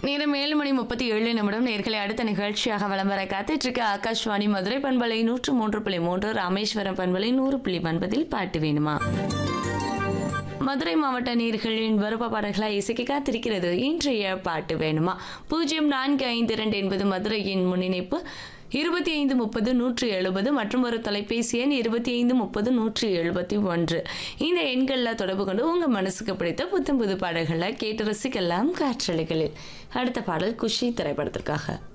நேரம் ஏழு மணி முப்பத்தி ஏழு நிமிடம் நேர்களை அடுத்த நிகழ்ச்சியாக வலம் வர காத்துட்டு இருக்க ஆகாஷ்வாணி மதுரை பண்பலை நூற்று மூன்று புள்ளி மூன்று ராமேஸ்வரம் பண்பலை நூறு புள்ளி ஒன்பதில் பாட்டு வேணுமா மதுரை மாவட்ட நீர்களின் விருப்ப பாடல்களாக இசைக்க காத்திருக்கிறது இன்றைய பாட்டு வேணுமா பூஜ்ஜியம் நான்கு ஐந்து இரண்டு என்பது மதுரையின் முன்னிணைப்பு இருபத்தி ஐந்து முப்பது நூற்றி எழுபது மற்றும் ஒரு தொலைபேசி எண் இருபத்தி ஐந்து முப்பது நூற்றி எழுபத்தி ஒன்று இந்த எண்களில் தொடர்பு கொண்டு உங்கள் மனசுக்கு பிடித்த புத்தம் புது பாடல்களை கேட்டு ரசிக்கலாம் காற்றலைகளில் அடுத்த பாடல் குஷி திரைப்படத்திற்காக